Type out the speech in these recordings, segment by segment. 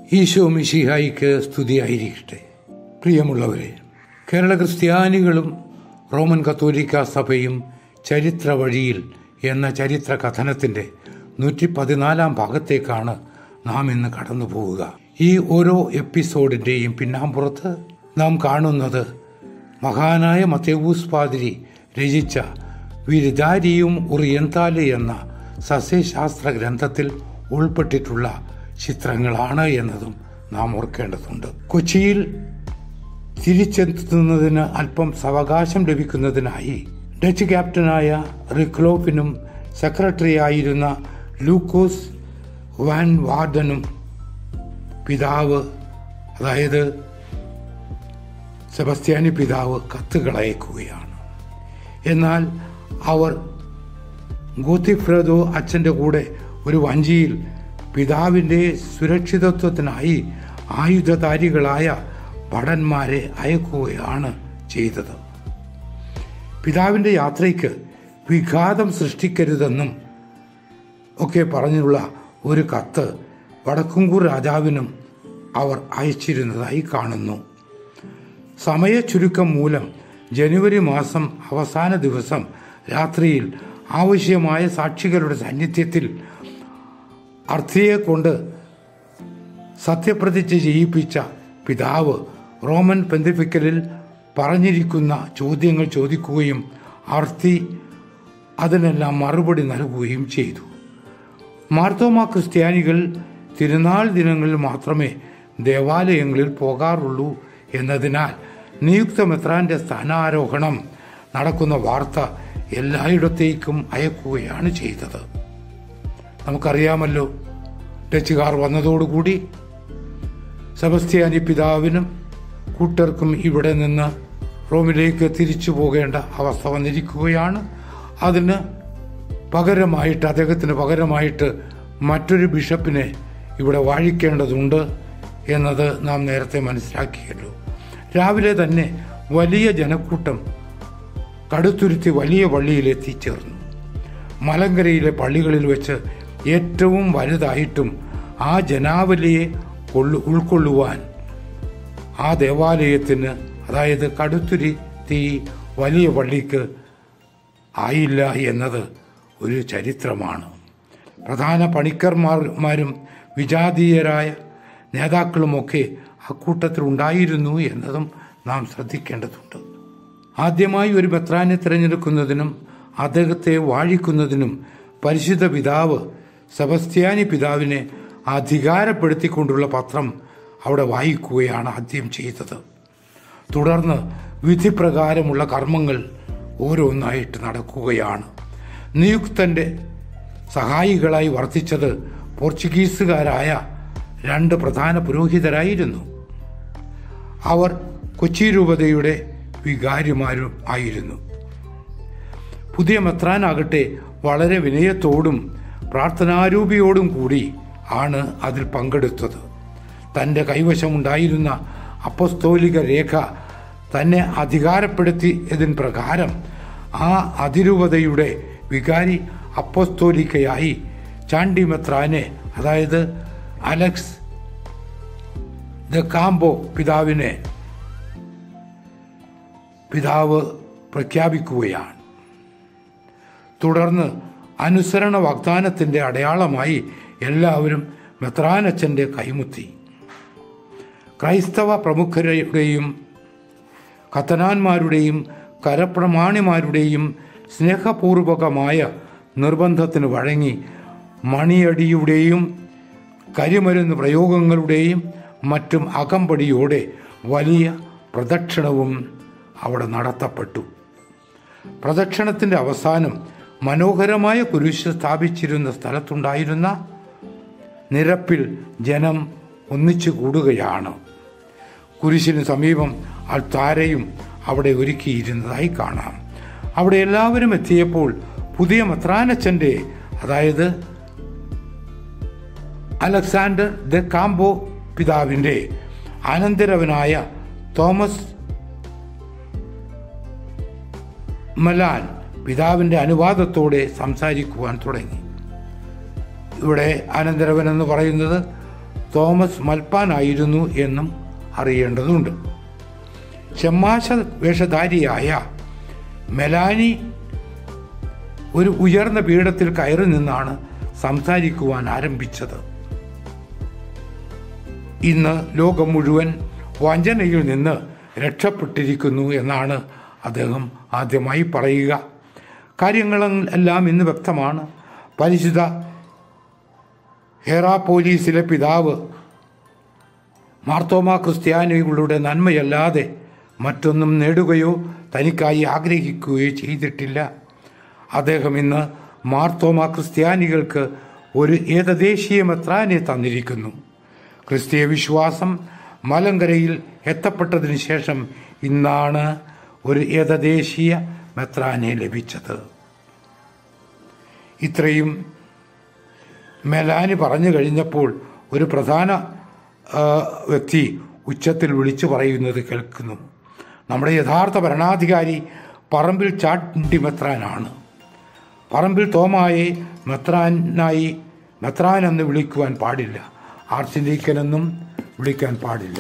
ഈശോ മിഷിഹായിക്ക് സ്തുതിയായിരിക്കട്ടെ പ്രിയമുള്ളവരെ കേരള ക്രിസ്ത്യാനികളും റോമൻ കത്തോലിക്ക സഭയും ചരിത്ര വഴിയിൽ എന്ന ചരിത്ര കഥനത്തിൻ്റെ നൂറ്റി പതിനാലാം ഭാഗത്തേക്കാണ് നാം ഇന്ന് കടന്നു പോവുക ഈ ഓരോ എപ്പിസോഡിൻ്റെയും പിന്നാമ്പുറത്ത് നാം കാണുന്നത് മഹാനായ മത്തേവൂസ് പാതിരി രചിച്ച വിരുദാരിയും ഉറിയന്താല് എന്ന സസ്യശാസ്ത്ര ഗ്രന്ഥത്തിൽ ഉൾപ്പെട്ടിട്ടുള്ള ചിത്രങ്ങളാണ് എന്നതും നാം ഓർക്കേണ്ടതുണ്ട് കൊച്ചിയിൽ തിരിച്ചെത്തുന്നതിന് അല്പം സാവകാശം ലഭിക്കുന്നതിനായി ഡച്ച് ക്യാപ്റ്റനായ റിക്ലോഫിനും സെക്രട്ടറി ആയിരുന്ന ലൂക്കോസ് വാൻ വാർഡനും പിതാവ് അതായത് സെബസ്ത്യാനി പിതാവ് കത്തുകൾ അയക്കുകയാണ് എന്നാൽ അവർ ഗോത്തിഫ്രദോ അച്ഛൻ്റെ കൂടെ ഒരു വഞ്ചിയിൽ പിതാവിൻ്റെ സുരക്ഷിതത്വത്തിനായി ആയുധധാരികളായ ഭടന്മാരെ അയക്കുകയാണ് ചെയ്തത് പിതാവിൻ്റെ യാത്രയ്ക്ക് വിഘാതം സൃഷ്ടിക്കരുതെന്നും ഒക്കെ പറഞ്ഞുള്ള ഒരു കത്ത് വടക്കുംകൂർ രാജാവിനും അവർ അയച്ചിരുന്നതായി കാണുന്നു സമയ ചുരുക്കം മൂലം ജനുവരി മാസം അവസാന ദിവസം രാത്രിയിൽ ആവശ്യമായ സാക്ഷികളുടെ സാന്നിധ്യത്തിൽ അർത്ഥിയെ കൊണ്ട് സത്യപ്രതിജ്ഞ ചെയ്യിപ്പിച്ച പിതാവ് റോമൻ പെന്തിഫിക്കലിൽ പറഞ്ഞിരിക്കുന്ന ചോദ്യങ്ങൾ ചോദിക്കുകയും അർത്ഥി അതിനെല്ലാം മറുപടി നൽകുകയും ചെയ്തു മാർത്തോമ ക്രിസ്ത്യാനികൾ തിരുനാൾ ദിനങ്ങളിൽ മാത്രമേ ദേവാലയങ്ങളിൽ പോകാറുള്ളൂ എന്നതിനാൽ നിയുക്ത മെത്രാന്റെ സ്ഥാനാരോഹണം നടക്കുന്ന വാർത്ത എല്ലായിടത്തേക്കും അയക്കുകയാണ് ചെയ്തത് നമുക്കറിയാമല്ലോ ഡച്ചുകാർ വന്നതോടുകൂടി സെബസ്ത്യാനി പിതാവിനും കൂട്ടർക്കും ഇവിടെ നിന്ന് റോമിലേക്ക് തിരിച്ചു പോകേണ്ട അവസ്ഥ വന്നിരിക്കുകയാണ് അതിന് പകരമായിട്ട് അദ്ദേഹത്തിന് പകരമായിട്ട് മറ്റൊരു ബിഷപ്പിനെ ഇവിടെ വാഴിക്കേണ്ടതുണ്ട് എന്നത് നാം നേരത്തെ മനസ്സിലാക്കിയല്ലോ രാവിലെ തന്നെ വലിയ ജനക്കൂട്ടം കടുത്തുരുത്തി വലിയ പള്ളിയിൽ എത്തിച്ചേർന്നു മലങ്കരയിലെ പള്ളികളിൽ വെച്ച് ഏറ്റവും വലുതായിട്ടും ആ ജനാവലിയെ കൊള്ളു ഉൾക്കൊള്ളുവാൻ ആ ദേവാലയത്തിന് അതായത് കടുത്തുരുത്തി വലിയ പള്ളിക്ക് ആയില്ല എന്നത് ഒരു ചരിത്രമാണ് പ്രധാന പണിക്കർമാരും വിജാതീയരായ നേതാക്കളുമൊക്കെ അക്കൂട്ടത്തിൽ ഉണ്ടായിരുന്നു എന്നതും നാം ശ്രദ്ധിക്കേണ്ടതുണ്ട് ആദ്യമായി ഒരു മെത്രാനെ തിരഞ്ഞെടുക്കുന്നതിനും അദ്ദേഹത്തെ വാഴിക്കുന്നതിനും പരിശുദ്ധ പിതാവ് സെബസ്ത്യാനി പിതാവിനെ അധികാരപ്പെടുത്തിക്കൊണ്ടുള്ള പത്രം അവിടെ വായിക്കുകയാണ് ആദ്യം ചെയ്തത് തുടർന്ന് വിധിപ്രകാരമുള്ള കർമ്മങ്ങൾ ഓരോന്നായിട്ട് നടക്കുകയാണ് നിയുക്തന്റെ സഹായികളായി വർത്തിച്ചത് പോർച്ചുഗീസുകാരായ രണ്ട് പ്രധാന പുരോഹിതരായിരുന്നു അവർ കൊച്ചി രൂപതയുടെ വികാരിമാരും ആയിരുന്നു പുതിയ മെത്രാനാകട്ടെ വളരെ വിനയത്തോടും പ്രാർത്ഥനാരൂപിയോടും കൂടി ആണ് അതിൽ പങ്കെടുത്തത് തൻ്റെ കൈവശമുണ്ടായിരുന്ന അപ്പസ്തോലിക രേഖ തന്നെ അധികാരപ്പെടുത്തിയതിന് പ്രകാരം ആ അതിരൂപതയുടെ വികാരി അപ്പസ്തോലിക്കയായി ചാണ്ടി മെത്രാനെ അതായത് അലക്സ് ദ കാംബോ പിതാവിനെ പിതാവ് പ്രഖ്യാപിക്കുകയാണ് തുടർന്ന് അനുസരണ വാഗ്ദാനത്തിന്റെ അടയാളമായി എല്ലാവരും മെത്രാനച്ചന്റെ കൈമുത്തി ക്രൈസ്തവ പ്രമുഖരുടെയും കത്തനാന്മാരുടെയും കരപ്രമാണിമാരുടെയും സ്നേഹപൂർവകമായ നിർബന്ധത്തിന് വഴങ്ങി മണിയടിയുടെയും കരിമരുന്ന് പ്രയോഗങ്ങളുടെയും മറ്റും അകമ്പടിയോടെ വലിയ പ്രദക്ഷിണവും അവിടെ നടത്തപ്പെട്ടു പ്രദക്ഷിണത്തിന്റെ അവസാനം മനോഹരമായ കുരിശ് സ്ഥാപിച്ചിരുന്ന സ്ഥലത്തുണ്ടായിരുന്ന നിരപ്പിൽ ജനം ഒന്നിച്ചു കൂടുകയാണ് കുരിശിന് സമീപം അൾത്താരയും അവിടെ ഒരുക്കിയിരുന്നതായി കാണാം അവിടെ എല്ലാവരും എത്തിയപ്പോൾ പുതിയ മത്രാനച്ചന്റെ അതായത് അലക്സാണ്ടർ ദ കാംബോ പിതാവിന്റെ അനന്തരവനായ തോമസ് മലാൻ പിതാവിന്റെ അനുവാദത്തോടെ സംസാരിക്കുവാൻ തുടങ്ങി ഇവിടെ അനന്തരവൻ എന്ന് പറയുന്നത് തോമസ് മൽപ്പാനായിരുന്നു എന്നും അറിയേണ്ടതുണ്ട് ഷമ്മാശ വേഷധാരിയായ മെലാനി ഒരു ഉയർന്ന പീഠത്തിൽ കയറി നിന്നാണ് സംസാരിക്കുവാൻ ആരംഭിച്ചത് ഇന്ന് ലോകം മുഴുവൻ വഞ്ചനയിൽ നിന്ന് രക്ഷപ്പെട്ടിരിക്കുന്നു എന്നാണ് അദ്ദേഹം ആദ്യമായി പറയുക കാര്യങ്ങളെല്ലാം ഇന്ന് വ്യക്തമാണ് പരിശുദ്ധ ഹെറാപോലീസിലെ പിതാവ് മാർത്തോമ ക്രിസ്ത്യാനികളുടെ നന്മയല്ലാതെ മറ്റൊന്നും നേടുകയോ തനിക്കായി ആഗ്രഹിക്കുകയോ ചെയ്തിട്ടില്ല അദ്ദേഹം ഇന്ന് മാർത്തോമ ക്രിസ്ത്യാനികൾക്ക് ഒരു ഏകദേശീയ മെത്രാനെ തന്നിരിക്കുന്നു ക്രിസ്തീയ വിശ്വാസം മലങ്കരയിൽ എത്തപ്പെട്ടതിന് ശേഷം ഇന്നാണ് ഒരു ഏകദേശീയ മെത്രാനെ ലഭിച്ചത് ഇത്രയും മെലാനി പറഞ്ഞു കഴിഞ്ഞപ്പോൾ ഒരു പ്രധാന ആ, വ്യക്തി ഉച്ചത്തിൽ വിളിച്ചു പറയുന്നത് കേൾക്കുന്നു നമ്മുടെ യഥാർത്ഥ ഭരണാധികാരി പറമ്പിൽ ചാണ്ടി മെത്രാനാണ് പറമ്പിൽ തോമായെ മെത്രാനായി മെത്രാൻ എന്ന് വിളിക്കുവാൻ പാടില്ല ആർച്ചിലീക്കനെന്നും വിളിക്കാൻ പാടില്ല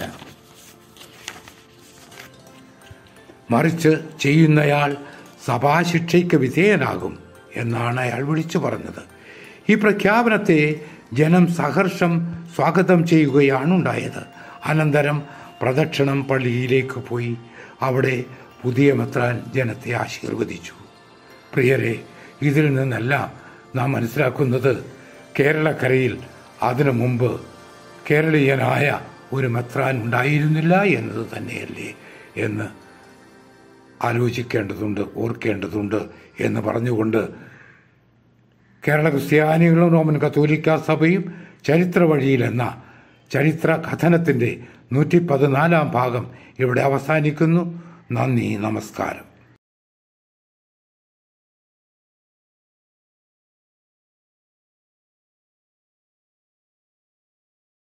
മറിച്ച് ചെയ്യുന്നയാൾ സഭാശിക്ഷയ്ക്ക് വിധേയനാകും എന്നാണ് അയാൾ വിളിച്ചു പറഞ്ഞത് ഈ പ്രഖ്യാപനത്തെ ജനം സഹർഷം സ്വാഗതം ചെയ്യുകയാണ് ഉണ്ടായത് അനന്തരം പ്രദക്ഷിണം പള്ളിയിലേക്ക് പോയി അവിടെ പുതിയ മെത്രാൻ ജനത്തെ ആശീർവദിച്ചു പ്രിയരെ ഇതിൽ നിന്നെല്ലാം നാം മനസ്സിലാക്കുന്നത് കേരളക്കരയിൽ അതിനു മുമ്പ് കേരളീയനായ ഒരു മെത്രാൻ ഉണ്ടായിരുന്നില്ല എന്നത് തന്നെയല്ലേ എന്ന് ആലോചിക്കേണ്ടതുണ്ട് ഓർക്കേണ്ടതുണ്ട് എന്ന് പറഞ്ഞുകൊണ്ട് കേരള ക്രിസ്ത്യാനികളും റോമൻ കത്തോലിക്ക സഭയും ചരിത്ര വഴിയിൽ എന്ന ചരിത്ര കഥനത്തിൻ്റെ നൂറ്റി പതിനാലാം ഭാഗം ഇവിടെ അവസാനിക്കുന്നു നന്ദി നമസ്കാരം